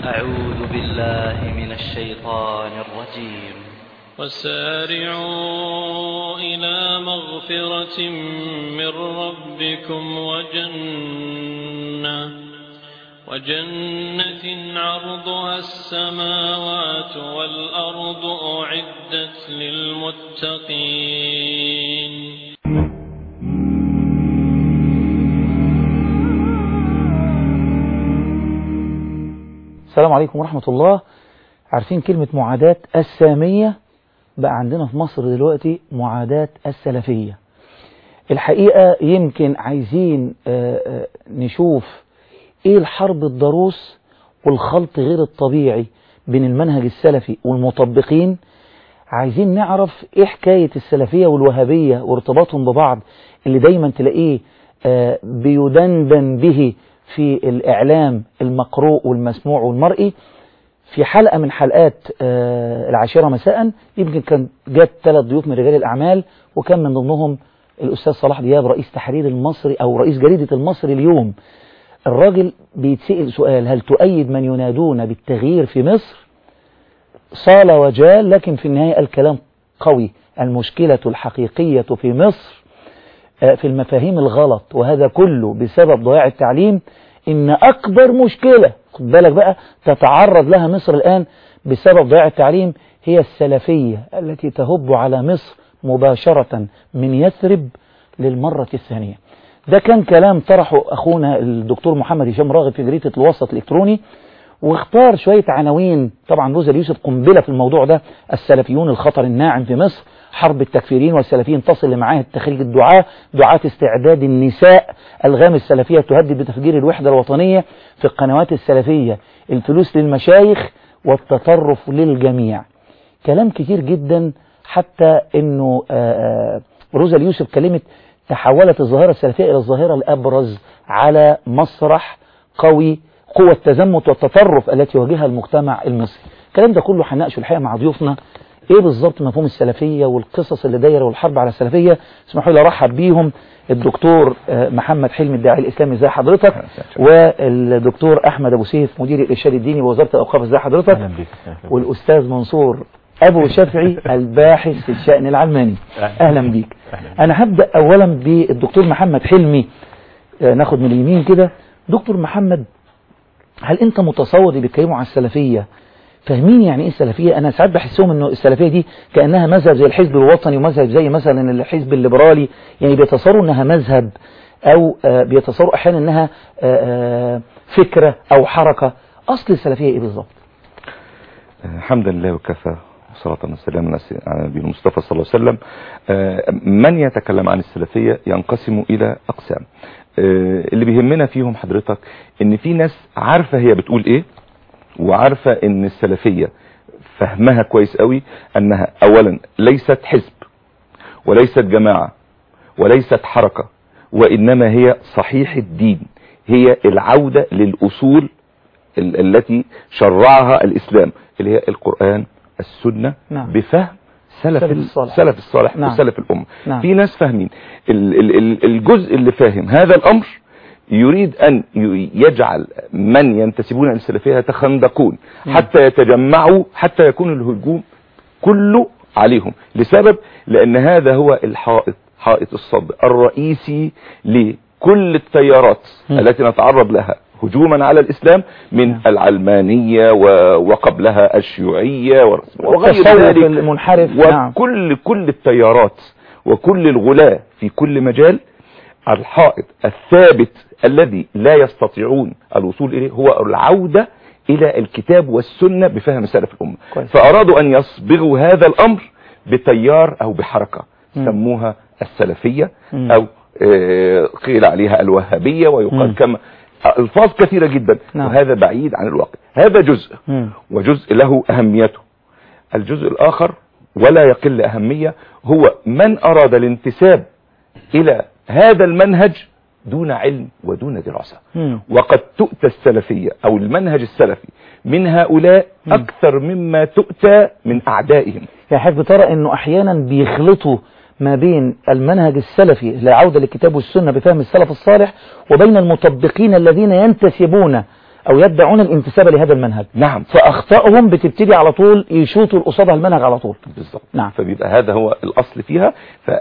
أعوذ بالله من الشيطان الرجيم وسارعوا إلى مغفرة من ربكم وجنة وجنة عرضها السماوات والأرض أعدت للمتقين السلام عليكم ورحمة الله عارفين كلمة معاداة السامية بقى عندنا في مصر دلوقتي معاداة السلفية الحقيقة يمكن عايزين آه، آه، نشوف ايه الحرب الضروس والخلط غير الطبيعي بين المنهج السلفي والمطبقين عايزين نعرف ايه حكاية السلفية والوهابية وارتباطهم ببعض اللي دايما تلاقيه آه، بيدندن به في الإعلام المقروء والمسموع والمرئي في حلقة من حلقات آه، العاشرة مساء يمكن كان جات ثلاث ضيوف من رجال الأعمال وكان من ضمنهم الأستاذ صلاح دياب رئيس تحرير المصري أو رئيس جريدة المصري اليوم الراجل بيتسأل سؤال هل تؤيد من ينادون بالتغيير في مصر صال وجال لكن في النهاية الكلام قوي المشكلة الحقيقية في مصر آه، في المفاهيم الغلط وهذا كله بسبب ضياع التعليم إن أكبر مشكلة خد بالك بقى تتعرض لها مصر الآن بسبب ضياع التعليم هي السلفية التي تهب على مصر مباشرة من يثرب للمرة الثانية ده كان كلام طرحه أخونا الدكتور محمد هشام راغب في جريدة الوسط الإلكتروني واختار شوية عناوين طبعا روزا اليوسف قنبلة في الموضوع ده السلفيون الخطر الناعم في مصر حرب التكفيرين والسلفيين تصل لمعاهد تخريج الدعاة دعاة استعداد النساء الغام السلفية تهدد بتفجير الوحدة الوطنية في القنوات السلفية الفلوس للمشايخ والتطرف للجميع كلام كتير جدا حتى انه آه، آه، روزا اليوسف كلمة تحولت الظاهرة السلفية الى الظاهرة الابرز على مسرح قوي قوة التزمت والتطرف التي يواجهها المجتمع المصري الكلام ده كله هنناقشه الحقيقة مع ضيوفنا ايه بالظبط مفهوم السلفية والقصص اللي دايرة والحرب على السلفية اسمحوا لي ارحب بيهم الدكتور آه، محمد حلمي الداعي الاسلامي ازي حضرتك والدكتور احمد ابو سيف مدير الارشاد الديني بوزارة الاوقاف ازي حضرتك اهلا بك والاستاذ منصور ابو شافعي الباحث في الشأن العلماني اهلا بيك انا هبدأ اولا بالدكتور محمد حلمي آه، ناخد من اليمين كده دكتور محمد هل انت متصور اللي بيتكلموا على السلفية فاهمين يعني ايه السلفية انا ساعات بحسهم انه السلفية دي كأنها مذهب زي الحزب الوطني ومذهب زي مثلا الحزب الليبرالي يعني بيتصوروا انها مذهب او آه، بيتصوروا احيانا انها آه، آه، فكرة او حركة اصل السلفية ايه بالظبط حمدا لله وكفى وصلاة وسلاما على نبينا المصطفى صلى الله عليه وسلم آه، من يتكلم عن السلفية ينقسم إلى أقسام آه، اللي بيهمنا فيهم حضرتك ان في ناس عارفة هي بتقول ايه وعارفة ان السلفية فهمها كويس قوي انها اولا ليست حزب وليست جماعة وليست حركة وانما هي صحيح الدين هي العودة للأصول ال- التي شرعها الإسلام اللي هي القرآن السنة نعم. بفهم سلف سلف ال- الصالح. سلف الصالح نعم. وسلف الأمة نعم. في ناس فاهمين ال- ال- ال- الجزء اللي فاهم هذا الأمر يريد أن ي- يجعل من ينتسبون للسلفية يتخندقون حتى يتجمعوا حتى يكون الهجوم كله عليهم لسبب لأن هذا هو الحائط حائط الصد الرئيسي لكل التيارات م. التي نتعرض لها هجوما على الإسلام من العلمانية و- وقبلها الشيوعية و- وغير التصوف ذلك المنحرف نعم وكل كل التيارات وكل الغلاة في كل مجال الحائط الثابت الذي لا يستطيعون الوصول إليه هو العودة إلى الكتاب والسنة بفهم سلف الأمة كويس. فأرادوا أن يصبغوا هذا الأمر بتيار أو بحركة مم. سموها السلفية مم. أو آه، قيل عليها الوهابية مم. ويقال كما ألفاظ كثيرة جدا نعم. وهذا بعيد عن الواقع هذا جزء مم. وجزء له أهميته الجزء الآخر ولا يقل أهمية هو من أراد الانتساب إلى هذا المنهج دون علم ودون دراسة مم. وقد تؤتى السلفية أو المنهج السلفي من هؤلاء أكثر مما تؤتى من أعدائهم يعني حضرتك بترى انه احيانا بيخلطوا ما بين المنهج السلفي للعودة للكتاب والسنة بفهم السلف الصالح وبين المطبقين الذين ينتسبون أو يدعون الانتساب لهذا المنهج نعم فأخطائهم بتبتدي على طول يشوطوا قصادها المنهج على طول بالضبط نعم. فبيبقى هذا هو الأصل فيها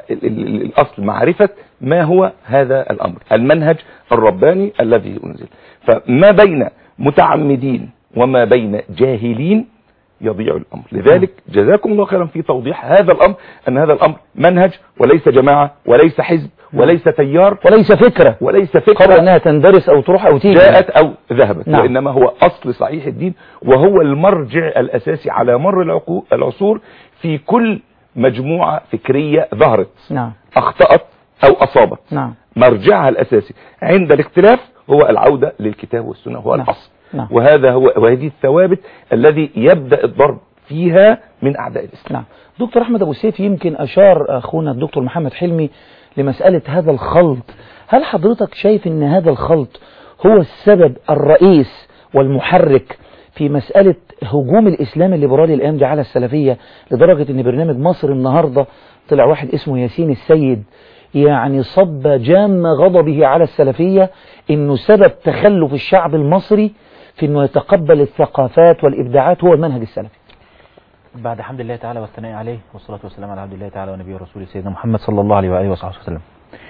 فالأصل معرفة ما هو هذا الأمر المنهج الرباني الذي أنزل فما بين متعمدين وما بين جاهلين يضيع الأمر لذلك جزاكم الله خيرا في توضيح هذا الأمر أن هذا الأمر منهج وليس جماعة وليس حزب وليس تيار وليس فكرة وليس قبل فكرة أنها تندرس أو تروح أو تيجي جاءت أو ذهبت نعم. وإنما هو أصل صحيح الدين وهو المرجع الأساسي على مر العقو- العصور في كل مجموعة فكرية ظهرت نعم أخطأت أو أصابت نعم مرجعها الأساسي عند الاختلاف هو العودة للكتاب والسنة هو نعم. الأصل نعم. وهذا هو وهذه الثوابت الذي يبدأ الضرب فيها من أعداء الإسلام نعم دكتور أحمد أبو سيف يمكن أشار أخونا الدكتور محمد حلمي لمسألة هذا الخلط هل حضرتك شايف أن هذا الخلط هو السبب الرئيس والمحرك في مسألة هجوم الإسلام الليبرالي الآن دي على السلفية لدرجة أن برنامج مصر النهاردة طلع واحد اسمه ياسين السيد يعني صب جام غضبه على السلفية أنه سبب تخلف الشعب المصري في أنه يتقبل الثقافات والإبداعات هو المنهج السلفي بعد حمد الله تعالى والثناء عليه والصلاة والسلام على عبد الله تعالى ونبيه ورسوله سيدنا محمد صلى الله عليه وآله وصحبه وسلم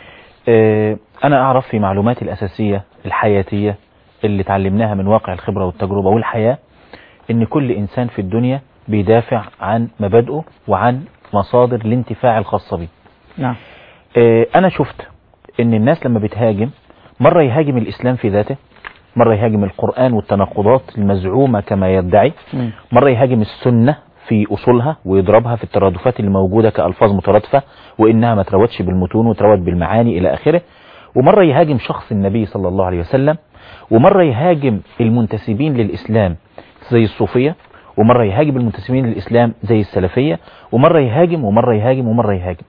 آه، أنا أعرف في معلوماتي الأساسية الحياتية اللي تعلمناها من واقع الخبرة والتجربة والحياة إن كل إنسان في الدنيا بيدافع عن مبادئه وعن مصادر الانتفاع الخاصة به نعم آه، أنا شفت إن الناس لما بتهاجم مرة يهاجم الإسلام في ذاته مرة يهاجم القرآن والتناقضات المزعومة كما يدعي مم. مرة يهاجم السنة في أصولها ويضربها في الترادفات اللي موجودة كألفاظ مترادفة وإنها ما تروتش بالمتون وتروت بالمعاني إلى آخره ومرة يهاجم شخص النبي صلى الله عليه وسلم ومرة يهاجم المنتسبين للإسلام زي الصوفية ومرة يهاجم المنتسبين للإسلام زي السلفية ومرة يهاجم ومرة يهاجم ومرة يهاجم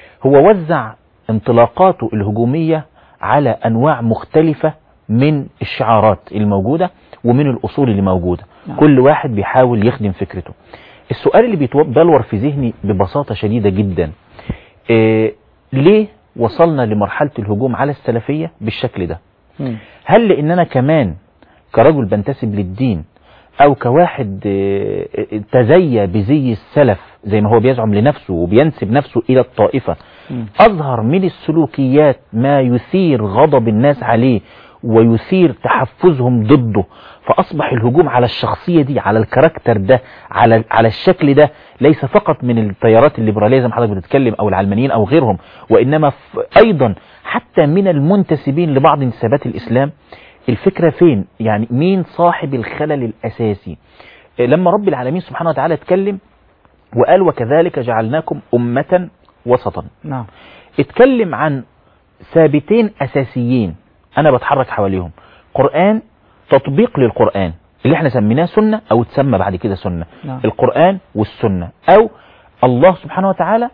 هو وزع انطلاقاته الهجومية على أنواع مختلفة من الشعارات الموجودة ومن الأصول اللي موجودة نعم. كل واحد بيحاول يخدم فكرته السؤال اللي بيتبلور في ذهني ببساطة شديدة جدا إيه ليه وصلنا لمرحلة الهجوم على السلفية بالشكل ده مم. هل لان انا كمان كرجل بنتسب للدين او كواحد آه، آه، تزيى بزي السلف زي ما هو بيزعم لنفسه وبينسب نفسه الى الطائفة مم. اظهر من السلوكيات ما يثير غضب الناس عليه ويثير تحفزهم ضده فاصبح الهجوم على الشخصية دي على الكاركتر ده على على الشكل ده ليس فقط من التيارات الليبرالية زي ما حضرتك بتتكلم او العلمانيين او غيرهم وانما ف- ايضا حتى من المنتسبين لبعض انتسابات الاسلام الفكرة فين يعني مين صاحب الخلل الاساسي إيه، لما رب العالمين سبحانه وتعالى اتكلم وقال وكذلك جعلناكم امة وسطا نعم اتكلم عن ثابتين اساسيين انا بتحرك حواليهم قرآن تطبيق للقرآن اللي احنا سميناه سنة او تسمى بعد كده سنة نعم. القرآن والسنة او الله سبحانه وتعالى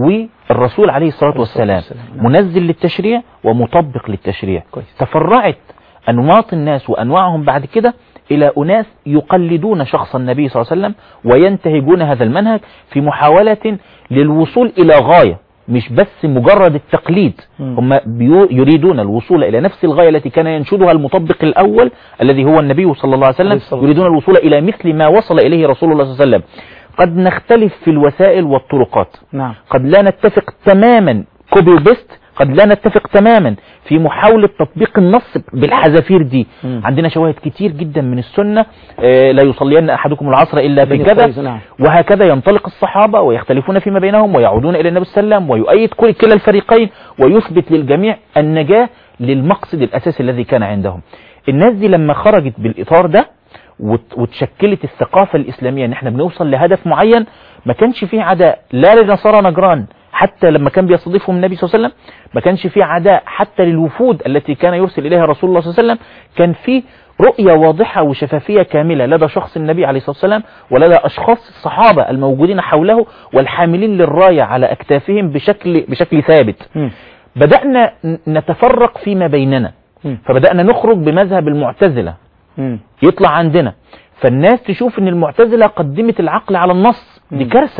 والرسول عليه الصلاة والسلام والسلام. نعم. منزل للتشريع ومطبق للتشريع كويس. تفرعت انماط الناس وانواعهم بعد كده الى اناس يقلدون شخص النبي صلى الله عليه وسلم وينتهجون هذا المنهج في محاولة للوصول الى غاية مش بس مجرد التقليد مم. هم بيو- يريدون الوصول الى نفس الغاية التي كان ينشدها المطبق الاول الذي هو النبي صلى الله عليه عليه وسلم الصلاة يريدون الوصول الى مثل ما وصل اليه رسول الله صلى الله عليه وسلم قد نختلف في الوسائل والطرقات نعم قد لا نتفق تماما كوبي وبيست قد لا نتفق تماما في محاولة تطبيق النص بالحذافير دي مم. عندنا شواهد كتير جدا من السنة آه، لا يصلين أحدكم العصر إلا في بني كذا قريظة، نعم. وهكذا ينطلق الصحابة ويختلفون فيما بينهم ويعودون إلى النبي صلى الله عليه وسلم ويؤيد كل كلا الفريقين ويثبت للجميع النجاة للمقصد الأساسي الذي كان عندهم الناس دي لما خرجت بالإطار ده وت- وتشكلت الثقافة الإسلامية ان احنا بنوصل لهدف معين ما كانش فيه عداء لا لنصارى نجران حتى لما كان بيستضيفهم النبي صلى الله عليه وسلم ما كانش فيه عداء حتى للوفود التي كان يرسل إليها رسول الله صلى الله عليه وسلم كان فيه رؤية واضحة وشفافية كاملة لدى شخص النبي عليه الصلاة والسلام ولدى أشخاص الصحابة الموجودين حوله والحاملين للراية على أكتافهم بشكل بشكل ثابت مم. بدأنا ن- نتفرق فيما بيننا مم. فبدأنا نخرج بمذهب المعتزلة مم. يطلع عندنا فالناس تشوف ان المعتزلة قدمت العقل على النص دي مم. كارثة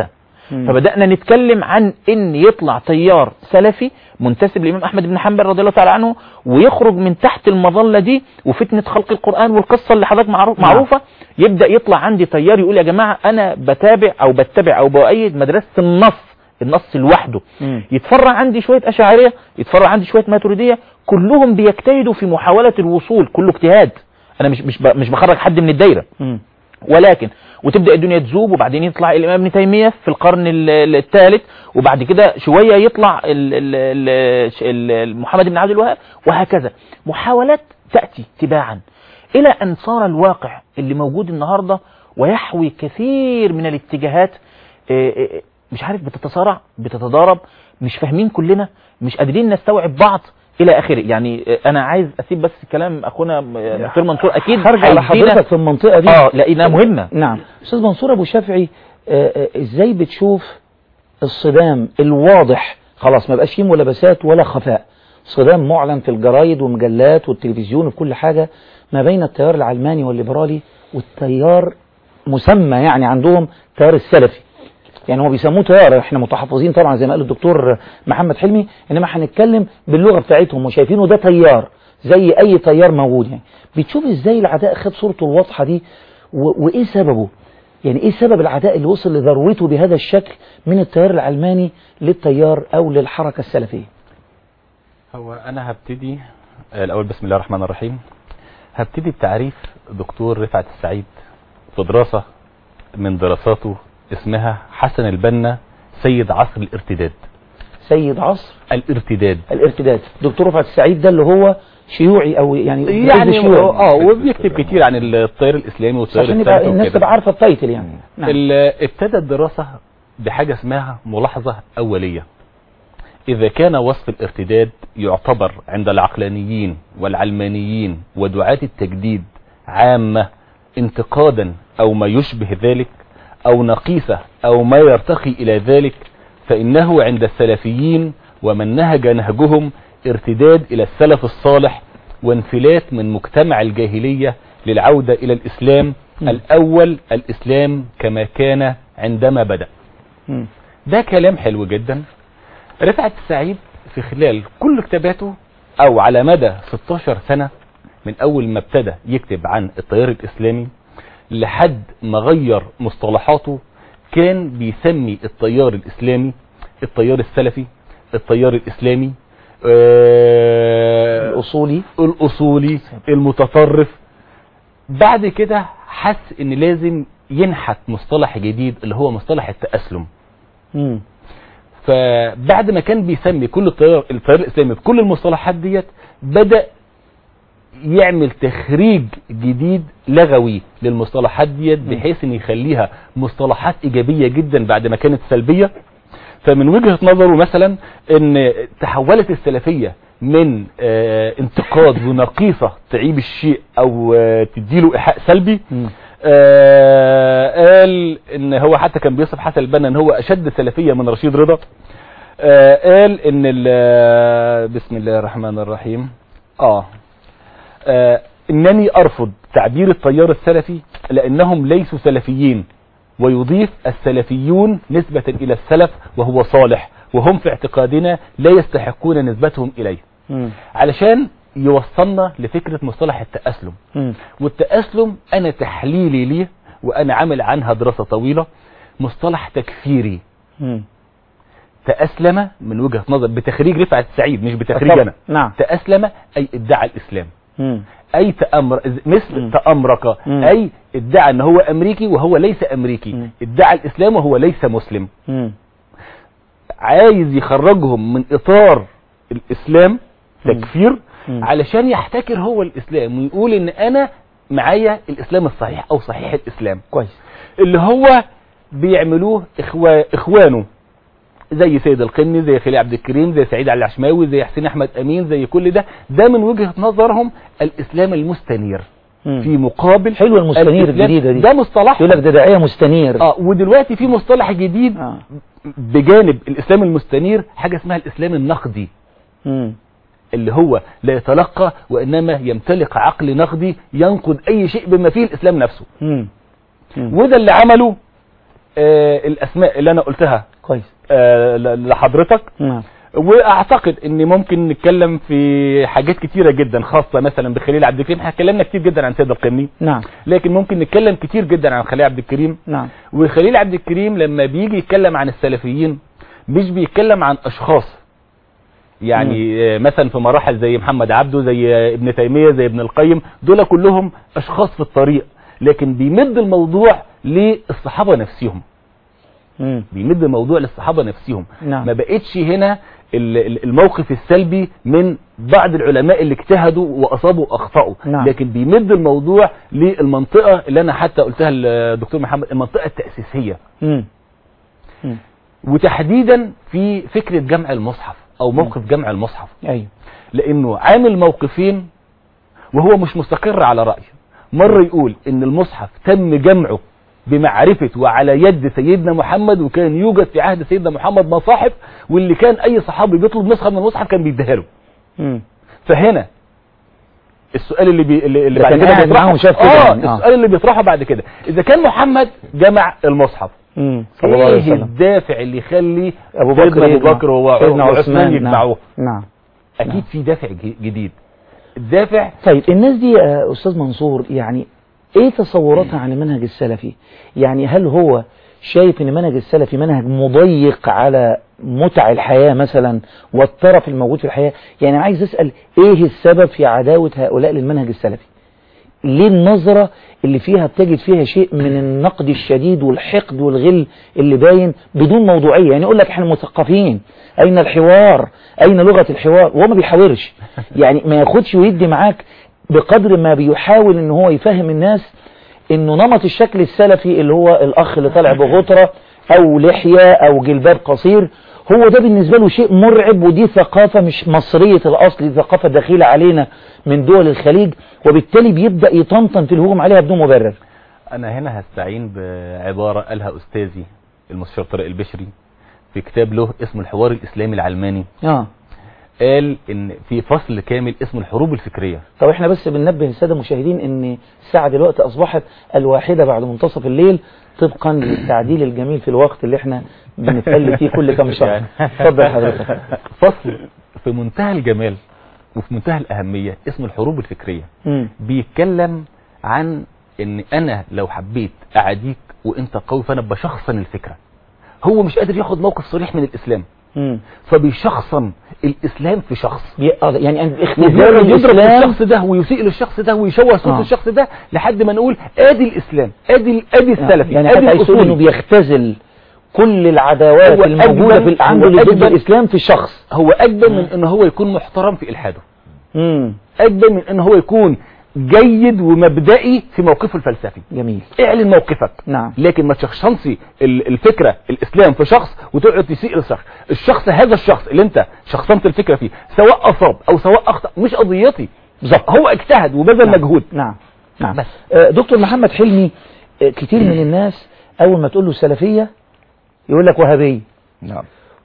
مم. فبدأنا نتكلم عن ان يطلع تيار سلفي منتسب للإمام أحمد بن حنبل رضي الله تعالى عنه ويخرج من تحت المظلة دي وفتنة خلق القرآن والقصة اللي حضرتك معروف نعم. معروفة يبدأ يطلع عندي تيار يقول يا جماعة أنا بتابع أو بتبع أو بؤيد مدرسة النص النص لوحده مم. يتفرع عندي شوية أشاعرية يتفرع عندي شوية ماتريدية كلهم بيجتهدوا في محاولة الوصول كله اجتهاد أنا مش مش ب- مش بخرج حد من الدايرة مم. ولكن وتبدأ الدنيا تذوب وبعدين يطلع الإمام ابن تيمية في القرن ال- ال- الثالث وبعد كده شوية يطلع ال- ال- ال- ش- ال- محمد بن عبد الوهاب وهكذا محاولات تأتي تباعا إلى أن صار الواقع اللي موجود النهاردة ويحوي كثير من الاتجاهات آه، آه، مش عارف بتتصارع بتتضارب مش فاهمين كلنا مش قادرين نستوعب بعض إلى آخره يعني آه، أنا عايز أسيب بس كلام أخونا آه، دكتور منصور أكيد هرجع هيدينا- لحضرتك في المنطقة دي اه لقيناها مهمة نعم استاذ منصور ابو شافعي آه، آه، ازاي بتشوف الصدام الواضح خلاص ما بقاش فيه ملابسات ولا خفاء صدام معلن في الجرايد والمجلات والتلفزيون وفي كل حاجة ما بين التيار العلماني والليبرالي والتيار مسمى يعني عندهم تيار السلفي يعني هو بيسموه تيار احنا متحفظين طبعا زي ما قال الدكتور محمد حلمي انما هنتكلم باللغه بتاعتهم وشايفينه ده تيار زي اي تيار موجود يعني بتشوف ازاي العداء خد صورته الواضحه دي و... وايه سببه يعني ايه سبب العداء اللي وصل لذروته بهذا الشكل من التيار العلماني للتيار او للحركه السلفيه هو انا هبتدي آه، الاول بسم الله الرحمن الرحيم هبتدي بتعريف دكتور رفعت السعيد في دراسة من دراساته اسمها حسن البنا سيد عصر الارتداد سيد عصر الارتداد الارتداد دكتور رفعت السعيد ده اللي هو شيوعي او يعني يعني شيوعي. اه وبيكتب كتير عن التيار الاسلامي والتيار عشان يبقى السلفي الناس وكده. تبقى عارفه التايتل يعني نعم. ال- ابتدى الدراسة بحاجة اسمها ملاحظة أولية إذا كان وصف الارتداد يعتبر عند العقلانيين والعلمانيين ودعاة التجديد عامة انتقادا أو ما يشبه ذلك أو نقيصة أو ما يرتقي إلى ذلك فإنه عند السلفيين ومن نهج نهجهم ارتداد إلى السلف الصالح وانفلات من مجتمع الجاهلية للعودة إلى الإسلام م. الأول الإسلام كما كان عندما بدأ مم. ده كلام حلو جدا رفعت السعيد في خلال كل كتاباته او على مدى 16 سنة من اول ما ابتدى يكتب عن التيار الاسلامي لحد ما غير مصطلحاته كان بيسمي التيار الاسلامي التيار السلفي التيار الاسلامي آه، الاصولي الاصولي المتطرف بعد كده حس ان لازم ينحت مصطلح جديد اللي هو مصطلح التأسلم مم. فبعد ما كان بيسمي كل التيار التيار الاسلامي بكل المصطلحات ديت بدأ يعمل تخريج جديد لغوي للمصطلحات ديت بحيث ان يخليها مصطلحات ايجابية جدا بعد ما كانت سلبية فمن وجهة نظره مثلا ان تحولت السلفية من آه، انتقاد ونقيصة تعيب الشيء او آه، تديله ايحاء سلبي مم. آه، قال ان هو حتى كان بيصف حسن البنا ان هو اشد سلفية من رشيد رضا آه، قال ان ال- بسم الله الرحمن الرحيم اه آه، انني ارفض تعبير التيار السلفي لانهم ليسوا سلفيين ويضيف السلفيون نسبة الى السلف وهو صالح وهم في اعتقادنا لا يستحقون نسبتهم اليه مم. علشان يوصلنا لفكرة مصطلح التأسلم مم. والتأسلم أنا تحليلي ليه وأنا عامل عنها دراسة طويلة مصطلح تكفيري مم. تأسلم من وجهة نظر بتخريج رفعت السعيد مش بتخريج طبعا. أنا نعم تأسلم أي ادعى الإسلام مم. أي تأمر مثل مم. تأمرك مم. أي ادعى أن هو أمريكي وهو ليس أمريكي مم. ادعى الإسلام وهو ليس مسلم مم. عايز يخرجهم من إطار الإسلام مم. تكفير مم. علشان يحتكر هو الإسلام ويقول إن أنا معايا الإسلام الصحيح أو صحيح الإسلام كويس اللي هو بيعملوه إخوا... إخوانه زي سيد القني زي خليل عبد الكريم زي سعيد علي العشماوي زي حسين أحمد أمين زي كل ده ده من وجهة نظرهم الإسلام المستنير مم. في مقابل حلوة المستنير الإسلام- الجديدة دي ده مصطلح يقول لك ده داعية مستنير اه ودلوقتي في مصطلح جديد آه. بجانب الإسلام المستنير حاجة اسمها الإسلام النقدي مم. اللي هو لا يتلقى وإنما يمتلك عقل نقدي ينقد أي شيء بما فيه الإسلام نفسه مم. مم. وده اللي عمله آه الاسماء اللي انا قلتها كويس آه ل- لحضرتك نعم واعتقد ان ممكن نتكلم في حاجات كتيره جدا خاصه مثلا بخليل عبد الكريم احنا اتكلمنا كتير جدا عن سيد القمي نعم لكن ممكن نتكلم كتير جدا عن خليل عبد الكريم نعم وخليل عبد الكريم لما بيجي يتكلم عن السلفيين مش بيتكلم عن اشخاص يعني آه، مثلا في مراحل زي محمد عبده زي آه، ابن تيمية زي ابن القيم دول كلهم اشخاص في الطريق لكن بيمد الموضوع للصحابة نفسهم مم. بيمد الموضوع للصحابة نفسهم نعم. ما بقتش هنا ال- ال- الموقف السلبي من بعض العلماء اللي اجتهدوا واصابوا واخطاوا نعم. لكن بيمد الموضوع للمنطقة اللي انا حتى قلتها للدكتور محمد المنطقة التأسيسية مم. مم. وتحديدا في فكرة جمع المصحف او موقف جمع المصحف ايوه لانه عامل موقفين وهو مش مستقر على رأي مرة يقول ان المصحف تم جمعه بمعرفة وعلى يد سيدنا محمد وكان يوجد في عهد سيدنا محمد مصاحف واللي كان اي صحابي بيطلب نسخة من المصحف كان بيديها له مم. فهنا السؤال اللي بي... اللي اللي ده بعد كان كده قاعد بيطرحه معاهم شاف كده اه يعني، آه. السؤال اللي بيطرحه بعد كده اذا كان محمد جمع المصحف مم. صلى الله عليه ايه وسلم الدافع اللي يخلي ابو سيدنا بكر ابو يجمع. بكر و- سيدنا وعثمان نعم. يجمعوه نعم اكيد في دافع ج- جديد الدافع طيب الناس دي آه، أستاذ منصور يعني إيه تصوراتها عن المنهج السلفي يعني هل هو شايف ان منهج السلفي منهج مضيق على متع الحياة مثلا والطرف الموجود في الحياة يعني أنا عايز أسأل ايه السبب في عداوة هؤلاء للمنهج السلفي ليه النظرة اللي فيها بتجد فيها شيء من النقد الشديد والحقد والغل اللي باين بدون موضوعية يعني يقول لك احنا مثقفين اين الحوار اين لغة الحوار وهو ما بيحاورش يعني ما ياخدش ويدي معاك بقدر ما بيحاول ان هو يفهم الناس انه نمط الشكل السلفي اللي هو الاخ اللي طالع بغطرة او لحية او جلباب قصير هو ده بالنسبة له شيء مرعب ودي ثقافة مش مصرية الأصل دي ثقافة دخيلة علينا من دول الخليج وبالتالي بيبدأ يطنطن في الهجوم عليها بدون مبرر انا هنا هستعين بعبارة قالها استاذي المستشار طارق البشري في كتاب له اسمه الحوار الاسلامي العلماني اه قال ان في فصل كامل اسمه الحروب الفكرية طب احنا بس بننبه السادة المشاهدين ان الساعة دلوقتي اصبحت الواحدة بعد منتصف الليل طبقا للتعديل الجميل في الوقت اللي احنا بنتقل فيه كل كام شهر اتفضل حضرتك فصل في منتهى الجمال وفي منتهى الأهمية اسمه الحروب الفكرية مم. بيتكلم عن ان انا لو حبيت اعاديك وانت قوي فانا بشخصن الفكرة هو مش قادر ياخد موقف صريح من الاسلام مم. فبيشخصن الاسلام في شخص بي- آه، يعني اختزال وبيقعد يضرب في الاسلام الشخص ده ويسيء للشخص ده ويشوه صوت آه. الشخص ده لحد ما نقول ادي الاسلام ادي ادي السلفي يعني ادي حتى عايز تقول انه الاصول بيختزل كل العداوات هو الموجودة أجمل- في عنده هو اللي ضد أجمل- الاسلام في الشخص هو اجمل من ان هو يكون محترم في الحاده مم. اجمل من ان هو يكون جيد ومبدئي في موقفه الفلسفي جميل اعلن موقفك نعم لكن ما تشخصنش ال- الفكرة الاسلام في شخص وتقعد تسيء للشخص الشخص هذا الشخص اللي انت شخصنت الفكرة فيه سواء اصاب او سواء اخطأ مش قضيتي بالظبط هو اجتهد وبذل نعم. مجهود نعم نعم بس. آه، دكتور محمد حلمي آه، كتير من الناس اول ما تقول له سلفية يقول لك وهابية نعم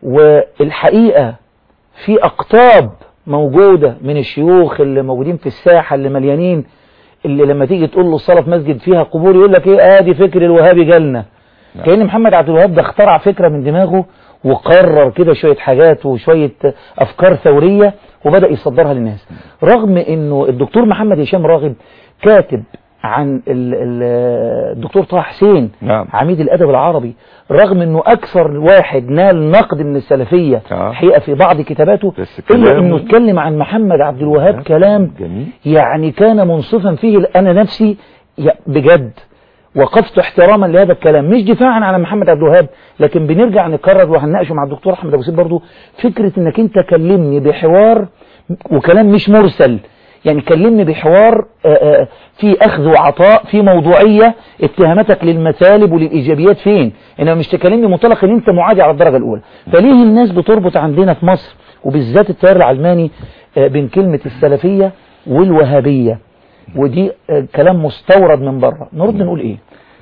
والحقيقة في أقطاب موجودة من الشيوخ اللي موجودين في الساحة اللي مليانين اللي لما تيجي تقول له الصلاة في مسجد فيها قبور يقول لك ايه ادي فكر الوهابي جالنا نعم. كأن محمد عبد الوهاب ده اخترع فكرة من دماغه وقرر كده شوية حاجات وشوية أفكار ثورية وبدأ يصدرها للناس رغم انه الدكتور محمد هشام راغب كاتب عن ال- ال- الدكتور طه حسين نعم. عميد الأدب العربي رغم انه اكثر واحد نال نقد من السلفية آه. حقيقة في بعض كتاباته بس الا كلامه- انه اتكلم عن محمد عبد الوهاب كلام جميل يعني كان منصفا فيه انا نفسي يا- بجد وقفت احتراما لهذا الكلام مش دفاعا على محمد عبد الوهاب لكن بنرجع نكرر وهنناقشه مع الدكتور احمد ابو سيد برضه فكره انك انت كلمني بحوار وكلام مش مرسل يعني كلمني بحوار آه، آه، في اخذ وعطاء في موضوعيه اتهاماتك للمثالب وللايجابيات فين انما مش تكلمني مطلق ان انت معادي على الدرجه الاولى فليه الناس بتربط عندنا في مصر وبالذات التيار العلماني آه، بين كلمه السلفيه والوهابيه ودي آه، كلام مستورد من بره نرد نقول ايه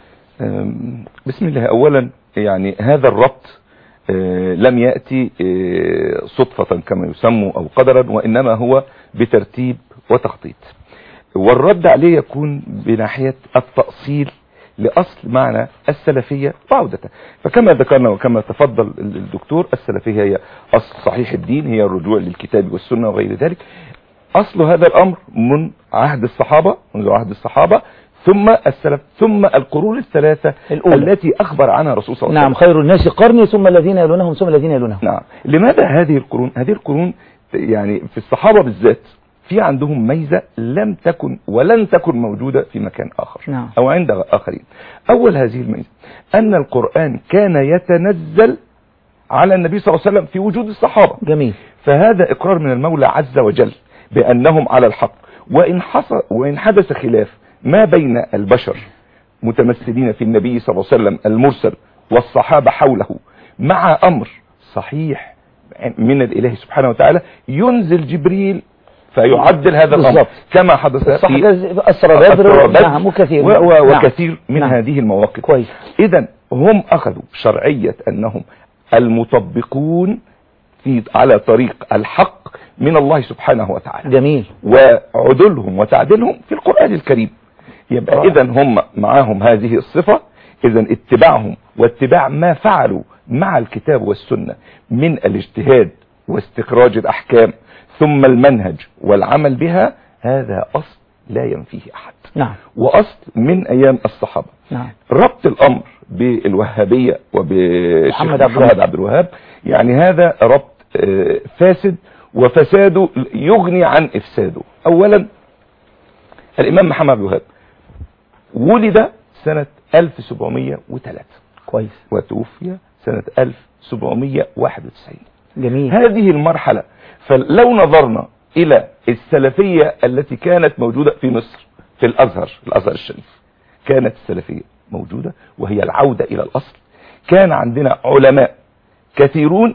أم، بسم الله أولا يعني هذا الربط آه، لم يأتي آه، صدفة كما يسمى أو قدرا وإنما هو بترتيب وتخطيط والرد عليه يكون بناحية التأصيل لأصل معنى السلفية وعودته فكما ذكرنا وكما تفضل الدكتور السلفية هي أصل صحيح الدين هي الرجوع للكتاب والسنة وغير ذلك أصل هذا الأمر من عهد الصحابة منذ عهد الصحابة ثم السلف ثم القرون الثلاثة الأولى. التي أخبر عنها الرسول صلى الله عليه نعم وسلم خير الناس قرني ثم الذين يلونهم ثم الذين يلونهم نعم لماذا هذه القرون هذه القرون يعني في الصحابة بالذات في عندهم ميزة لم تكن ولن تكن موجودة في مكان آخر نعم. أو عند آخرين أول هذه الميزة أن القرآن كان يتنزل على النبي صلى الله عليه وسلم في وجود الصحابة جميل فهذا إقرار من المولى عز وجل بأنهم على الحق وإن, حصل وإن حدث خلاف ما بين البشر متمثلين في النبي صلى الله عليه وسلم المرسل والصحابة حوله مع أمر صحيح من الإله سبحانه وتعالى ينزل جبريل فيعدل هذا الأمر بالضبط. كما حدث صح في ده أسرى بدر بدر نعم وكثير و- و- نعم. وكثير من نعم. هذه المواقف كويس اذا هم اخذوا شرعية انهم المطبقون في على طريق الحق من الله سبحانه وتعالى جميل وعدلهم وتعديلهم في القرآن الكريم يبقى رائع. اذا هم معاهم هذه الصفة اذا اتباعهم واتباع ما فعلوا مع الكتاب والسنة من الاجتهاد واستخراج الاحكام ثم المنهج والعمل بها هذا اصل لا ينفيه احد نعم واصل من ايام الصحابة نعم ربط الامر بالوهابية وبالشيخ محمد عبد محمد الوهاب. عبد الوهاب يعني هذا ربط آه، فاسد وفساده يغني عن افساده اولا الامام محمد عبد الوهاب ولد سنة 1703 كويس وتوفي سنة 1791 جميل هذه المرحلة فلو نظرنا الى السلفية التي كانت موجودة في مصر في الازهر الازهر الشريف كانت السلفية موجودة وهي العودة الى الاصل كان عندنا علماء كثيرون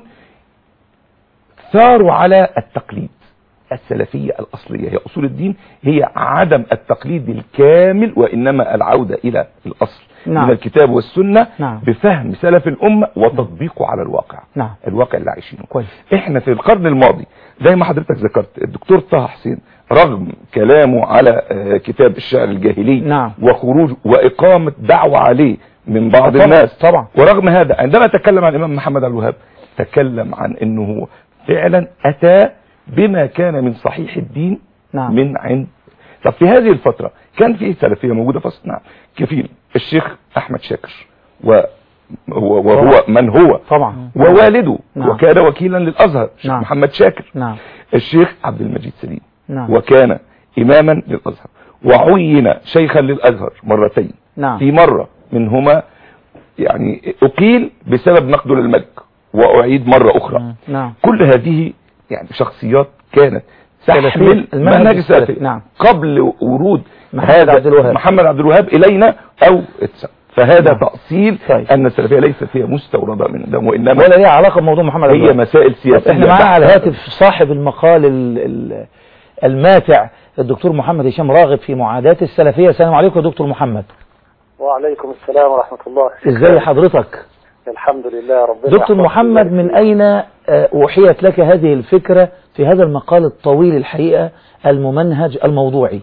ثاروا على التقليد السلفية الأصلية هي أصول الدين هي عدم التقليد الكامل وإنما العودة إلى الأصل نعم. من الكتاب والسنة نعم. بفهم سلف الأمة وتطبيقه على الواقع نعم الواقع اللي عايشينه كويس احنا في القرن الماضي زي ما حضرتك ذكرت الدكتور طه حسين رغم كلامه على آه، كتاب الشعر الجاهلي نعم. وخروج وإقامة دعوة عليه من بعض طبعا، الناس طبعا. ورغم هذا عندما تكلم عن الإمام محمد عبد الوهاب تكلم عن أنه هو فعلا أتى بما كان من صحيح الدين نعم من عند طب في هذه الفترة كان في سلفية موجودة في مصر؟ نعم كفيل الشيخ أحمد شاكر و- وهو, وهو طبعا. من هو طبعا ووالده نعم. وكان وكيلا للأزهر الشيخ نعم. محمد شاكر نعم الشيخ عبد المجيد سليم نعم وكان إماما للأزهر وعين شيخا للأزهر مرتين نعم في مرة منهما يعني أقيل بسبب نقده للملك وأعيد مرة أخرى نعم كل هذه يعني شخصيات كانت سلفية. تحمل المنهج منهج السلفي. السلفي نعم. قبل ورود محمد هذا عبد الوهاب. محمد عبد الوهاب إلينا أو اتسم فهذا نعم. تأصيل طيب. أن السلفية ليست هي مستوردة من دم وإنما ولا ليها علاقة بموضوع محمد عبد هي الوهاب. مسائل طب سياسية احنا معانا على بحتة. الهاتف صاحب المقال ال- ال- الماتع الدكتور محمد هشام راغب في معاداة السلفية السلام عليكم يا دكتور محمد وعليكم السلام ورحمة الله ازاي حضرتك الحمد لله ربنا دكتور يحفظك محمد من اين آه، اوحيت لك هذه الفكرة في هذا المقال الطويل الحقيقة الممنهج الموضوعي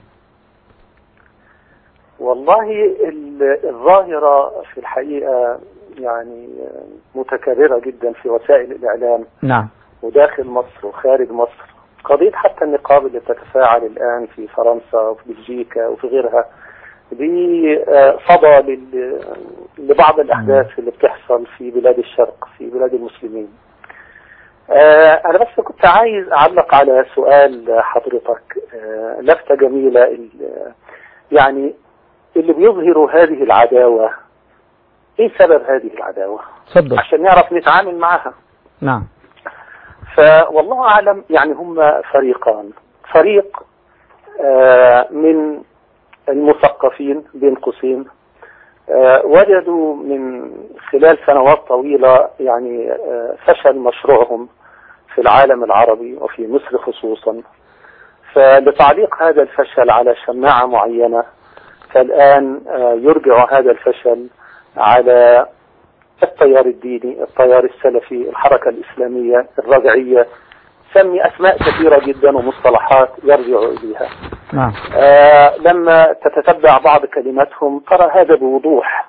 والله ال- الظاهرة في الحقيقة يعني متكررة جدا في وسائل الإعلام نعم وداخل مصر وخارج مصر قضية حتى النقاب اللي بتتفاعل الآن في فرنسا وفي بلجيكا وفي غيرها دي آه، صدى لل- لبعض الأحداث اللي بتحصل في بلاد الشرق في بلاد المسلمين آه، أنا بس كنت عايز أعلق على سؤال حضرتك آه، لفتة جميلة ال- يعني اللي بيظهر هذه العداوة إيه سبب هذه العداوة اتفضل عشان نعرف نتعامل معها نعم فوالله أعلم يعني هم فريقان فريق آه، من المثقفين بين قوسين آه، وجدوا من خلال سنوات طويلة يعني آه، فشل مشروعهم في العالم العربي وفي مصر خصوصا فلتعليق هذا الفشل على شماعة معينة فالآن آه، يرجع هذا الفشل على التيار الديني التيار السلفي الحركة الإسلامية الرجعية سمي أسماء كثيرة جدا ومصطلحات يرجع إليها نعم آه لما تتتبع بعض كلماتهم ترى هذا بوضوح